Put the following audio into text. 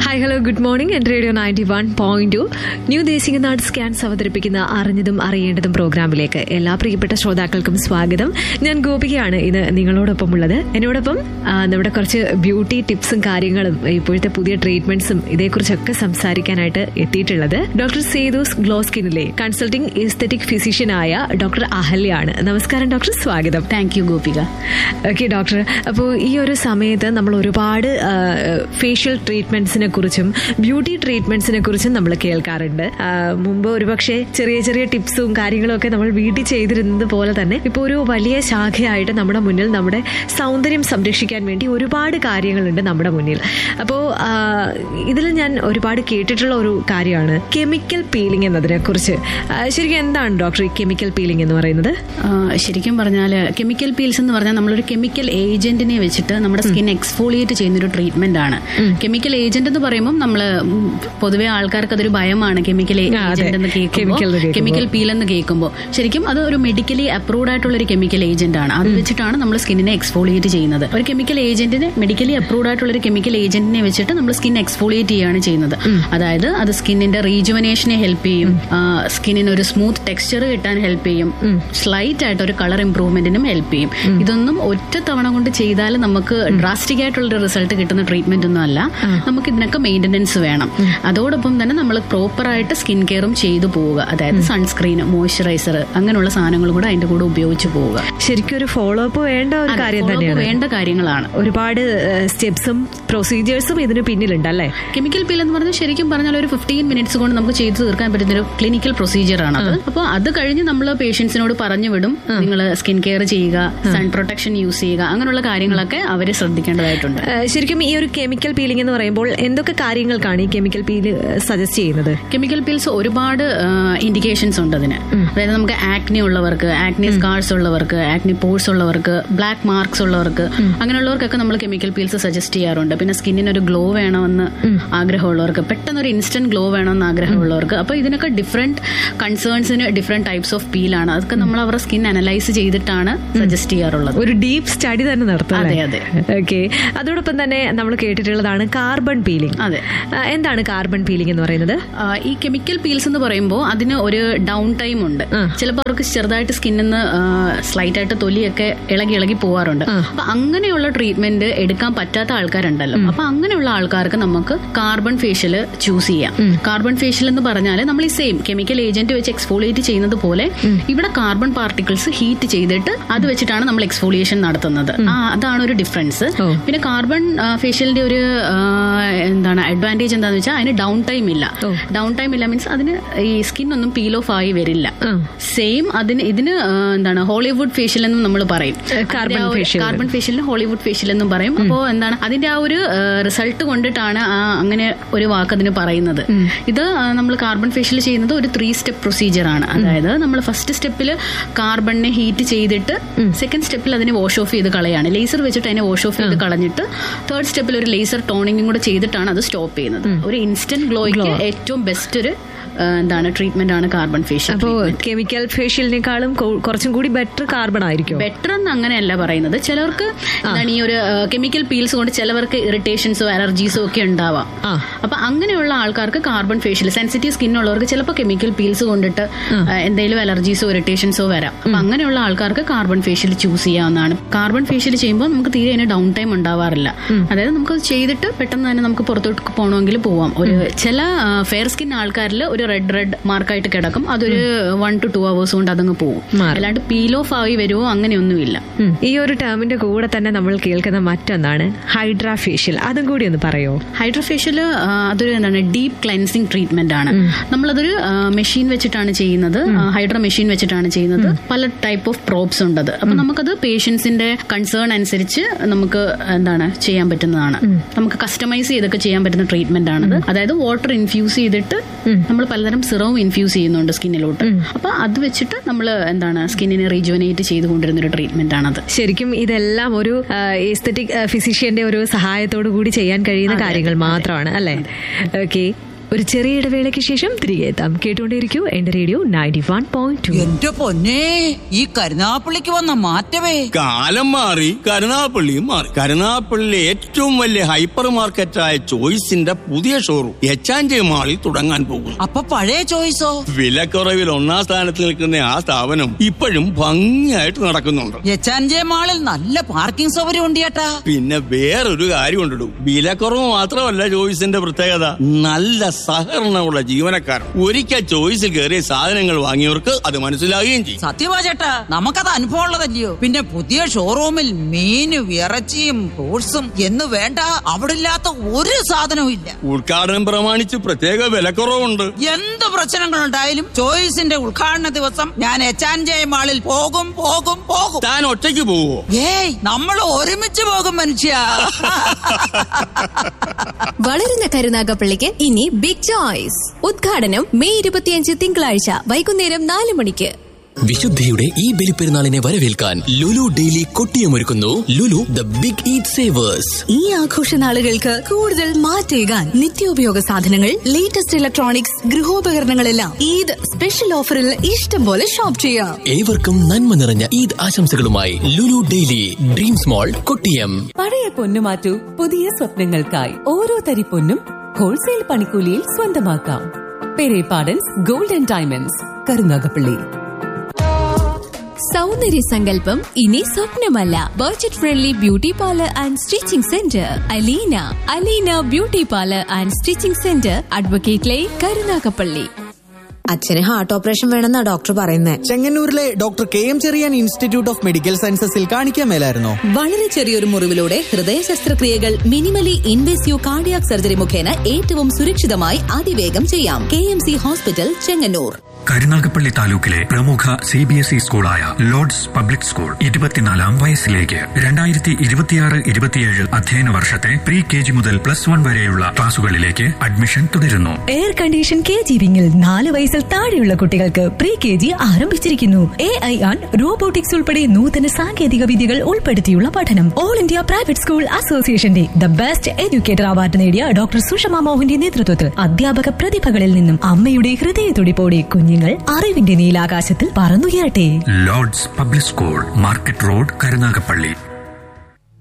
Hi hello good morning എൻ്റെ radio ninety one point two new ദേശികനാട് സ്കാൻസ് അവതരിപ്പിക്കുന്ന അറിഞ്ഞതും അറിയേണ്ടതും പ്രോഗ്രാമിലേക്ക് എല്ലാ പ്രിയപ്പെട്ട ശ്രോതാക്കൾക്കും സ്വാഗതം ഞാൻ ഗോപികയാണ് ഇന്ന് നിങ്ങളോടൊപ്പം ഉള്ളത് എന്നോടൊപ്പം ആ, നമ്മുടെ കുറച്ച് ബ്യൂട്ടി ടിപ്സും കാര്യങ്ങളും ഇപ്പോഴത്തെ പുതിയ ട്രീറ്റ്മെന്റ്സും ഇതേക്കുറിച്ചൊക്കെ സംസാരിക്കാനായിട്ട് എത്തിയിട്ടുള്ളത് ഡോക്ടർ സേതൂസ് ഗ്ലോ സ്കിന്നിലെ കൺസൾട്ടിംഗ് എസ്തറ്റിക് ഫിസിഷ്യനായ ഡോക്ടർ അഹല്യാണ് നമസ്കാരം ഡോക്ടർ സ്വാഗതം thank you Gopika okay doctor അപ്പോൾ ഈ ഒരു സമയത്ത് നമ്മൾ ഒരുപാട് ഫേഷ്യൽ ട്രീറ്റ്മെന്റ്സിനെ കുറിച്ചും ബ്യൂട്ടി ട്രീറ്റ്മെന്റ്സിനെ കുറിച്ചും നമ്മൾ കേൾക്കാറുണ്ട് ആ, മുമ്പ് ഒരുപക്ഷെ ചെറിയ ചെറിയ ടിപ്സും കാര്യങ്ങളും ഒക്കെ നമ്മൾ വീട്ടിൽ ചെയ്തിരുന്നത് പോലെ തന്നെ ഇപ്പോൾ ഒരു വലിയ ശാഖയായിട്ട് നമ്മുടെ മുന്നിൽ നമ്മുടെ സൗന്ദര്യം സംരക്ഷിക്കാൻ വേണ്ടി ഒരുപാട് കാര്യങ്ങളുണ്ട് നമ്മുടെ മുന്നിൽ അപ്പോൾ ഇതിൽ ഞാൻ ഒരുപാട് കേട്ടിട്ടുള്ള ഒരു കാര്യമാണ് കെമിക്കൽ പീലിംഗ് എന്നതിനെ കുറിച്ച് ശരിക്കും എന്താണ് ഡോക്ടർ ഈ കെമിക്കൽ പീലിംഗ് എന്ന് പറയുന്നത് ആ, ശരിക്കും പറഞ്ഞാൽ കെമിക്കൽ പീൽസ് എന്ന് പറഞ്ഞാൽ നമ്മളൊരു കെമിക്കൽ ഏജന്റിനെ വെച്ചിട്ട് നമ്മുടെ സ്കിൻ എക്സ്ഫോളിയേറ്റ് ചെയ്യുന്ന ഒരു ട്രീറ്റ്മെന്റ് ആണ് കെമിക്കൽ ഏജന്റ് എന്ന് പറയുമ്പോൾ നമ്മൾ പൊതുവെ ആൾക്കാർക്ക് അതൊരു ഭയമാണ് കെമിക്കൽ ആ, അതെ. ഏജന്റ് എന്ന് Chemical എന്ന് കേൾക്കുമ്പോൾ കേൾക്കുമ്പോൾ. കെമിക്കൽ പീൽ എന്ന് കേൾക്കുമ്പോൾ ശരിക്കും അത് ഒരു മെഡിക്കലി അപ്രൂവ്ഡ് ആയിട്ടുള്ള ഒരു കെമിക്കൽ ഏജന്റ് ആണ് അത് വെച്ചിട്ടാണ് നമ്മൾ സ്കിന്നിനെ എക്സ്ഫോളിയേറ്റ് ചെയ്യുന്നത് ഒരു കെമിക്കൽ ഏജന്റിനെ മെഡിക്കലി അപ്രൂവ്ഡ് ആയിട്ടുള്ള ഒരു കെമിക്കൽ ഏജന്റിനെ വെച്ചിട്ട് നമ്മൾ സ്കിൻ എക്സ്ഫോളിയേറ്റ് ചെയ്യുകയാണ് ചെയ്യുന്നത് അതായത് അത് സ്കിന്നിന്റെ റീജുവനേഷനെ ഹെൽപ്പ് ചെയ്യും സ്കിന്നിന് ഒരു സ്മൂത്ത് ടെക്സ്ചർ കിട്ടാൻ ഹെൽപ്പ് ചെയ്യും സ്ലൈറ്റ് ആയിട്ട് ഒരു കളർ ഇംപ്രൂവ്മെന്റിനും ഹെൽപ്പ് ചെയ്യും ഇതൊന്നും ഒറ്റ തവണ കൊണ്ട് ചെയ്താൽ നമുക്ക് ഡ്രാസ്റ്റിക് ആയിട്ടുള്ള ഒരു റിസൾട്ട് കിട്ടുന്ന ട്രീറ്റ്മെന്റ് ഒന്നും അല്ല നമുക്ക് ഇതിനൊക്കെ മെയിൻ്റനൻസ് വേണം അതോടൊപ്പം തന്നെ നമ്മൾ പ്രോപ്പർ ആയിട്ട് സ്കിൻ കെയറും ചെയ്തു പോവുക അതായത് സൺസ്ക്രീൻ മോയ്സ്ചറൈസർ അങ്ങനെയുള്ള സാധനങ്ങൾ കൂടെ അതിന്റെ കൂടെ ഉപയോഗിച്ച് പോവുക ശരിക്കും ഒരു ഫോളോ അപ്പ് വേണ്ട ഒരു അത് കാര്യം follow up തന്നെയാണ് വേണ്ട കാര്യങ്ങളാണ് ഒരുപാട് സ്റ്റെപ്സും പ്രൊസീജിയേഴ്സും ഇതിന് പിന്നിലുണ്ട് അല്ലേ കെമിക്കൽ പീൽ എന്ന് പറഞ്ഞാൽ ശരിക്കും പറഞ്ഞാൽ ഒരു ഫിഫ്റ്റീൻ മിനിറ്റ്സ് കൊണ്ട് നമുക്ക് ചെയ്തു തീർക്കാൻ പറ്റുന്ന ഒരു ക്ലിനിക്കൽ പ്രൊസീജിയർ ആണ് അത് അപ്പോൾ അത് കഴിഞ്ഞ് നമ്മൾ പേഷ്യൻസിനോട് പറഞ്ഞു വിടും നിങ്ങൾ സ്കിൻ കെയർ ചെയ്യുക സൺ പ്രൊട്ടക്ഷൻ യൂസ് ചെയ്യുക അങ്ങനെയുള്ള കാര്യങ്ങളൊക്കെ അവർ ശ്രദ്ധിക്കേണ്ടതായിട്ടുണ്ട് ഏഹ് ശരിക്കും ഈ ഒരു കെമിക്കൽ പീലിംഗ് എന്ന് പറയുമ്പോൾ എന്തൊക്കെ കാര്യങ്ങൾക്കാണ് ഈ കെമിക്കൽ പീല് സജസ്റ്റ് ചെയ്യുന്നത് കെമിക്കൽ പീൽസ് ഒരുപാട് ഇൻഡിക്കേഷൻസ് ഉണ്ട് അതിന് അതായത് നമുക്ക് ആക്നി ഉള്ളവർക്ക് ആക്നി സ്കാർസ് ഉള്ളവർക്ക് ആക്നി പോഴ്സ് ഉള്ളവർക്ക് ബ്ലാക്ക് മാർക്സ് ഉള്ളവർക്ക് അങ്ങനെയുള്ളവർക്കൊക്കെ നമ്മൾ കെമിക്കൽ പീൽസ് സജസ്റ്റ് ചെയ്യാറുണ്ട് പിന്നെ സ്കിന്നിന് ഒരു ഗ്ലോ വേണമെന്ന് ആഗ്രഹമുള്ളവർക്ക് പെട്ടെന്ന് ഒരു ഇൻസ്റ്റന്റ് ഗ്ലോ വേണമെന്ന് ആഗ്രഹമുള്ളവർക്ക് അപ്പോൾ ഇതിനൊക്കെ ഡിഫറെന്റ് കൺസേൺസിന് ഡിഫറെന്റ് ടൈപ്സ് ഓഫ് പീലാണ് അതൊക്കെ നമ്മൾ അവരുടെ സ്കിൻ അനലൈസ് ചെയ്തിട്ടാണ് സജസ്റ്റ് ചെയ്യാറുള്ളത് ഒരു ഡീപ്പ് സ്റ്റഡി തന്നെ നടത്തും അതെ, അതെ. ഓക്കെ അതോടൊപ്പം തന്നെ നമ്മൾ കേട്ടിട്ടുള്ളതാണ് കാർബൺ പീലിംഗ് അതെ എന്താണ് കാർബൺ പീലിംഗ് എന്ന് പറയുന്നത് ആ, ഈ കെമിക്കൽ പീൽസ് എന്ന് പറയുമ്പോൾ അതിന് ഒരു ഡൗൺ ടൈം ഉണ്ട് ആ. ചിലപ്പോൾ അവർക്ക് ചെറുതായിട്ട് സ്കിന്നിന്ന് സ്ലൈറ്റ് ആയിട്ട് തൊലിയൊക്കെ ഇളകി ഇളകി പോവാറുണ്ട് അപ്പൊ അങ്ങനെയുള്ള ട്രീറ്റ്മെന്റ് എടുക്കാൻ പറ്റാത്ത ആൾക്കാരുണ്ടല്ലോ അപ്പൊ അങ്ങനെയുള്ള ആൾക്കാർക്ക് നമുക്ക് കാർബൺ ഫേഷ്യൽ ചൂസ് ചെയ്യാം കാർബൺ ഫേഷ്യൽ എന്ന് പറഞ്ഞാൽ നമ്മൾ ഈ സെയിം കെമിക്കൽ ഏജന്റ് വെച്ച് എക്സ്ഫോളിയേറ്റ് ചെയ്യുന്നത് പോലെ ഇവിടെ കാർബൺ പാർട്ടിക്കിൾസ് ഹീറ്റ് ചെയ്തിട്ട് അത് വെച്ചിട്ടാണ് നമ്മൾ എക്സ്ഫോളിയേഷൻ നടത്തുന്നത് ആ, അതാണ് ഒരു ഡിഫറൻസ് ഓ. പിന്നെ കാർബൺ ഫേഷ്യലിന്റെ ഒരു ആ, എന്താണ് അഡ്വാൻറ്റേജ് എന്താണെന്ന് വെച്ചാൽ അതിന് ഡൗൺ ടൈം ഇല്ല ഓ. ഡൗൺ ടൈം ഇല്ല മീൻസ് അതിന് ഈ സ്കിൻ ഒന്നും പീൽ ഓഫ് ആയി വരില്ല ആ. സെയിം അതിന് ഇതിന് ആ, എന്താണ് ഹോളിവുഡ് ഫേഷ്യൽ എന്നും നമ്മൾ പറയും ഏ, carbon facial. കാർബൺ ഫേഷ്യലിന് ഹോളിവുഡ് ഫേഷ്യൽ എന്നും പറയും അപ്പോൾ എന്താണ് അതിന്റെ ആ ഒരു റിസൾട്ട് കൊണ്ടിട്ടാണ് ആ അങ്ങനെ ഒരു വാക്ക് അതിന് പറയുന്നത് ഇത് നമ്മൾ കാർബൺ ഫേഷ്യൽ ചെയ്യുന്നത് ഒരു ത്രീ സ്റ്റെപ്പ് പ്രൊസീജിയർ ആണ് അതായത് നമ്മൾ ഫസ്റ്റ് സ്റ്റെപ്പിൽ കാർബണിനെ ഹീറ്റ് ചെയ്തിട്ട് സെക്കൻഡ് സ്റ്റെപ്പിൽ അതിനെ വാഷ് ഓഫ് ചെയ്ത് കളയാണ് ലേസർ വെച്ചിട്ട് അതിനെ വാഷ് ഓഫ് ചെയ്ത് കളഞ്ഞിട്ട് തേർഡ് സ്റ്റെപ്പിൽ ഒരു ലേസർ ടോണിങ്ങും കൂടെ ചെയ്തിട്ടാണ് അത് സ്റ്റോപ്പ് ചെയ്യുന്നത് ഒരു ഇൻസ്റ്റന്റ് ഗ്ലോയ്ക്ക് ഏറ്റവും ബെസ്റ്റ് ഒരു ആ, എന്താണ് ട്രീറ്റ്മെന്റ് ആണ് കാർബൺ ഫേഷ്യൽ അപ്പോ കെമിക്കൽ ഫേഷ്യലിനേക്കാളും കൊ- കുറച്ചും കൂടി ബെറ്റർ കാർബൺ ആയിരിക്കും ബെറ്റർ എന്ന് അങ്ങനെയല്ല പറയുന്നത് ചിലർക്ക് എന്താണ് ഈ ഒരു കെമിക്കൽ പീൽസ് കൊണ്ട് ചിലവർക്ക് ഇറിറ്റേഷൻസോ അലർജീസോ ഒക്കെ ഉണ്ടാവാം ആ. അപ്പൊ അങ്ങനെയുള്ള ആൾക്കാർക്ക് കാർബൺ ഫേഷ്യൽ സെൻസിറ്റീവ് സ്കിൻ ഉള്ളവർക്ക് ചിലപ്പോൾ കെമിക്കൽ പീൽസ് കൊണ്ടിട്ട് എന്തെങ്കിലും അലർജീസോ ഇറിറ്റേഷൻസോ വരാം അപ്പൊ അങ്ങനെയുള്ള ആൾക്കാർക്ക് കാർബൺ ഫേഷ്യൽ ചൂസ് ചെയ്യാവുന്നതാണ് കാർബൺ ഫേഷ്യൽ ചെയ്യുമ്പോൾ നമുക്ക് തീരെ അതിന് ഡൗൺ ടൈം ഉണ്ടാവാറില്ല അതായത് നമുക്ക് അത് ചെയ്തിട്ട് പെട്ടെന്ന് തന്നെ നമുക്ക് പുറത്തോട്ട് പോകണമെങ്കിൽ പോവാം ഒരു ചില ഫെയർ സ്കിൻ ആൾക്കാരിൽ ഒരു റെഡ് റെഡ് മാർക്കായിട്ട് കിടക്കും അതൊരു വൺ ടു ടു അവേഴ്സ് കൊണ്ട് അതങ്ങ് പോകും മാറും. അല്ലാണ്ട് പീൽ ഓഫ് ആയി വരുമോ അങ്ങനെയൊന്നുമില്ല ഉം. ഈ ഒരു ടേമിന്റെ കൂടെ തന്നെ നമ്മൾ കേൾക്കുന്ന മറ്റൊന്നാണ് ഹൈഡ്രാ ഫേഷ്യൽ അതും കൂടി ഒന്ന് പറയോ ഹൈഡ്രോഫേഷ്യൽ അതൊരു എന്താണ് ഡീപ്പ് ക്ലെൻസിങ് ട്രീറ്റ്മെന്റ് ആണ് നമ്മളതൊരു മെഷീൻ വെച്ചിട്ടാണ് ചെയ്യുന്നത് ഹൈഡ്രോ മെഷീൻ വെച്ചിട്ടാണ് ചെയ്യുന്നത് പല ടൈപ്പ് ഓഫ് പ്രോബ്സ് ഉണ്ട് അത് അപ്പൊ നമുക്കത് പേഷ്യൻസിന്റെ കൺസേൺ അനുസരിച്ച് നമുക്ക് എന്താണ് ചെയ്യാൻ പറ്റുന്നതാണ് നമുക്ക് കസ്റ്റമൈസ് ചെയ്തൊക്കെ ചെയ്യാൻ പറ്റുന്ന ട്രീറ്റ്മെന്റ് ആണത് അതായത് വാട്ടർ ഇൻഫ്യൂസ് ചെയ്തിട്ട് നമ്മൾ പലതരം സിറവും ഇൻഫ്യൂസ് ചെയ്യുന്നുണ്ട് സ്കിന്നിലോട്ട് അപ്പൊ അത് വെച്ചിട്ട് നമ്മൾ എന്താണ് സ്കിന്നിനെ റീജുവനേറ്റ് ചെയ്തുകൊണ്ടിരുന്ന ഒരു ട്രീറ്റ്മെന്റ് ആണത് ശരിക്കും ഇതെല്ലാം ഒരു എസ്തറ്റിക് ഫിസിഷ്യന്റെ ഒരു സഹായത്തോടു കൂടി ചെയ്യാൻ കഴിയുന്ന കാര്യങ്ങൾ മാത്രമാണ് അല്ലേ ഓക്കെ ഒരു ചെറിയ ഇടവേളയ്ക്ക് ശേഷം തിരികെ എത്താം കേട്ടുകൊണ്ടേയിരിക്കൂ എന്റെ radio ninety one point two എന്റെ പൊന്നെ ഈ കരുനാപ്പള്ളിക്ക് വന്ന മാറ്റമേ കാലം മാറി കരുനാപ്പള്ളിയും മാറി കരുനാപ്പള്ളിയിലെ ഏറ്റവും വലിയ ഹൈപ്പർ മാർക്കറ്റായ ചോയ്സിന്റെ പുതിയ ഷോറൂം എച്ചാഞ്ചി മാളിൽ തുടങ്ങാൻ പോകുന്നു അപ്പൊ പഴയ ചോയ്സോ വിലക്കുറവിൽ ഒന്നാം സ്ഥാനത്ത് നിൽക്കുന്ന ആ സ്ഥാപനം ഇപ്പോഴും ഭംഗിയായിട്ട് നടക്കുന്നുണ്ട് എച്ചാൻജെ മാളിൽ നല്ല പാർക്കിംഗ് സൗകര്യം ഉണ്ട് ചേട്ടാ പിന്നെ വേറൊരു കാര്യം ഉണ്ടിടും വിലക്കുറവ് മാത്രമല്ല ചോയ്സിന്റെ പ്രത്യേകത നല്ല സഹകരണമുള്ള ജീവനക്കാർ ഒരിക്കൽ ചോയ്സിൽ കയറിയ സാധനങ്ങൾ വാങ്ങിയവർക്ക് അത് മനസ്സിലാകുകയും ചെയ്യും സത്യമാ ചേട്ടാ നമുക്കത് അനുഭവം ഉള്ളതല്ലയോ പിന്നെ പുതിയ ഷോറൂമിൽ മീനും ഇറച്ചിയും ഫ്രൂട്ട്സും എന്ന് വേണ്ട അവിടെ ഇല്ലാത്ത ഒരു സാധനവും ഇല്ല ഉദ്ഘാടനം പ്രമാണിച്ച് പ്രത്യേക വിലക്കുറവുണ്ട് എന്ത് പ്രശ്നങ്ങളുണ്ടായാലും ചോയ്സിന്റെ ഉദ്ഘാടന ദിവസം ഞാൻ എച്ചാൻജെ മാളിൽ പോകും പോകും പോകും താൻ ഒറ്റയ്ക്ക് പോവോ ഏയ് നമ്മൾ ഒരുമിച്ച് പോകും മനുഷ്യ വളരുന്ന കരുനാഗപ്പള്ളിക്ക് ഇനി ബിഗ് ചോയ്സ് ഉദ്ഘാടനം മെയ് ഇരുപത്തിയഞ്ച് തിങ്കളാഴ്ച വൈകുന്നേരം നാല് മണിക്ക് വിശുദ്ധിയുടെ ഈ ബലിപ്പെരുന്നാളിനെ വരവേൽക്കാൻ ലുലു ഡെയിലി കൊട്ടിയമൊരുക്കുന്നു Lulu the big eat savers ഈ ആഘോഷ നാളുകൾക്ക് കൂടുതൽ മാറ്റേകാൻ നിത്യോപയോഗ സാധനങ്ങൾ ലേറ്റസ്റ്റ് ഇലക്ട്രോണിക്സ് ഗൃഹോപകരണങ്ങളെല്ലാം ഈദ് സ്പെഷ്യൽ ഓഫറിൽ ഇഷ്ടം പോലെ ഷോപ്പ് ചെയ്യാം ഏവർക്കും നന്മ നിറഞ്ഞ ഈദ് ആശംസകളുമായി Lulu daily dreams mall Kottiyam പഴയ പൊന്നു മാറ്റൂ പുതിയ സ്വപ്നങ്ങൾക്കായി ഓരോ തരി പൊന്നും ഹോൾസെയിൽ പണിക്കൂലിയിൽ സ്വന്തമാക്കാം പെരേപാടൻസ് ഗോൾഡൻ ഡയമണ്ട്സ് കരുനാഗപ്പള്ളി സൗന്ദര്യ സങ്കല്പം ഇനി സ്വപ്നമല്ല budget friendly beauty parlour and stitching centre Aleena Aleena beauty parlour and stitching centre advocate line Karunagappally അച്ഛന് ഹാർട്ട് ഓപ്പറേഷൻ വേണമെന്നാ ഡോക്ടർ പറയുന്നത് ചെങ്ങന്നൂരിലെ doctor K M Cherian institute of medical സയൻസസിൽ കാണിക്കാൻ മേലായിരുന്നോ വളരെ ചെറിയൊരു മുറിവിലൂടെ ഹൃദയ ശസ്ത്രക്രിയകൾ മിനിമലി ഇൻവേസീവ് കാർഡിയാക് സർജറി മുഖേന ഏറ്റവും സുരക്ഷിതമായി അതിവേഗം ചെയ്യാം കെ എം സി ഹോസ്പിറ്റൽ ചെങ്ങന്നൂർ കരുനാഗപ്പള്ളി താലൂക്കിലെ പ്രമുഖ സി ബി എസ് ഇ സ്കൂളായ ലോർഡ്സ് പബ്ലിക് സ്കൂൾ ഇരുപത്തിനാലാം വയസ്സിലേക്ക് രണ്ടായിരത്തി ഇരുപത്തിയാറ് ഇരുപത്തിയേഴ് അധ്യയന വർഷത്തെ പ്രീ കെ ജി മുതൽ പ്ലസ് വൺ വരെയുള്ള ക്ലാസുകളിലേക്ക് അഡ്മിഷൻ തുടരുന്നു എയർ കണ്ടീഷൻ കെ ജി വിങ്ങിൽ നാല് വയസ്സിൽ താഴെയുള്ള കുട്ടികൾക്ക് പ്രീ കെ ജി ആരംഭിച്ചിരിക്കുന്നു എ ഐ ആൺ റോബോട്ടിക്സ് ഉൾപ്പെടെ നൂതന സാങ്കേതിക വിദ്യകൾ ഉൾപ്പെടുത്തിയുള്ള പഠനം ഓൾ ഇന്ത്യ പ്രൈവറ്റ് സ്കൂൾ അസോസിയേഷന്റെ ദ ബെസ്റ്റ് എഡ്യൂക്കേറ്റർ അവാർഡ് നേടിയ ഡോക്ടർ സുഷമ മോഹന്റെ നേതൃത്വത്തിൽ അധ്യാപക പ്രതിഭകളിൽ നിന്നും അമ്മയുടെ ഹൃദയത്തുടിപ്പോടെ കുഞ്ഞുങ്ങൾ അറിവിന്റെ നീലാകാശത്തിൽ പറന്നുയരട്ടെ Lord's public school market road Karunagappally